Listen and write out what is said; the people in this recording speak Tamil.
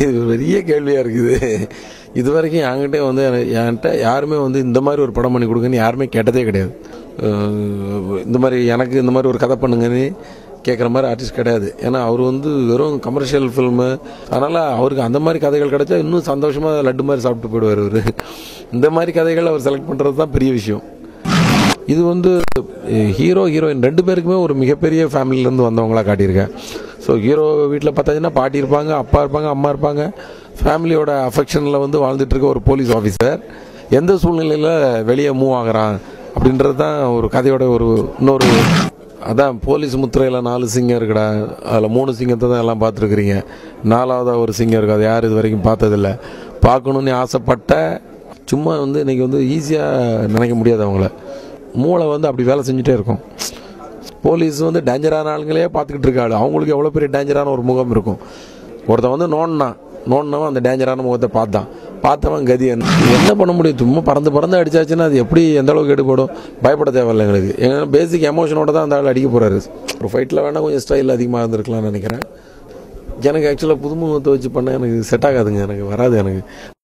இது பெரிய கேள்வியாக இருக்குது இது வரைக்கும் என்கிட்ட வந்து எனக்கு- என்கிட்ட யாருமே வந்து இந்த மாதிரி ஒரு படம் பண்ணி கொடுங்கன்னு யாருமே கேட்டதே கிடையாது அஹ் இந்த மாதிரி எனக்கு இந்த மாதிரி ஒரு கதை பண்ணுங்கன்னு கேட்குற மாதிரி ஆர்டிஸ்ட் கிடையாது ஏன்னா அவர் வந்து வெறும் கமர்ஷியல் ஃபில்மு அதனால் அவருக்கு அந்த மாதிரி கதைகள் கிடைச்சா இன்னும் சந்தோஷமாக லட்டு மாதிரி சாப்பிட்டு போயிடுவார் அவர் இந்த மாதிரி கதைகள் அவர் செலக்ட் பண்ணுறது தான் பெரிய விஷயம் இது வந்து ஹீரோ ஹீரோயின் ரெண்டு பேருக்குமே ஒரு மிகப்பெரிய ஃபேமிலியிலேருந்து வந்தவங்களா காட்டியிருக்கேன் ஸோ ஹீரோ வீட்டில் பார்த்தாச்சுன்னா பாட்டி இருப்பாங்க அப்பா இருப்பாங்க அம்மா இருப்பாங்க ஃபேமிலியோட அஃபெக்ஷனில் வந்து வாழ்ந்துட்டு இருக்க ஒரு போலீஸ் ஆஃபீஸர் எந்த சூழ்நிலையில் வெளியே மூவ் ஆகுறான் அப்படின்றது தான் ஒரு கதையோட ஒரு இன்னொரு அதான் போலீஸ் முத்திரையில் நாலு சிங்கம் இருக்குடா அதில் மூணு சிங்கத்தை தான் எல்லாம் பார்த்துருக்குறீங்க நாலாவதாக ஒரு சிங்கம் இருக்குது அது யாரும் இது வரைக்கும் பார்த்ததில்ல பார்க்கணுன்னு ஆசைப்பட்ட சும்மா வந்து இன்றைக்கி வந்து ஈஸியாக நினைக்க முடியாது அவங்கள மூளை வந்து அப்படி வேலை செஞ்சுட்டே இருக்கும் போலீஸ் வந்து டேஞ்சரான ஆளுங்களே பார்த்துக்கிட்டு இருக்காள் அவங்களுக்கு எவ்வளோ பெரிய டேஞ்சரான ஒரு முகம் இருக்கும் ஒருத்தன் வந்து நோண்டினான் நோண்டினவன் அந்த டேஞ்சரான முகத்தை பார்த்தான் பார்த்தவன் கதி என்ன என்ன பண்ண முடியும் சும்மா பறந்து பறந்து அடிச்சாச்சுன்னா அது எப்படி எந்த அளவுக்கு எடுபடும் பயப்பட தேவையில்லை எங்களுக்கு ஏன்னா பேசிக் எமோஷனோட தான் அந்த ஆள் அடிக்க போகிறாரு ஒரு ஃபைட்டில் வேணால் கொஞ்சம் ஸ்டைல் அதிகமாக இருந்திருக்கலாம்னு நினைக்கிறேன் எனக்கு ஆக்சுவலாக புதுமுகத்தை வச்சு பண்ண எனக்கு செட் ஆகாதுங்க எனக்கு வராது எனக்கு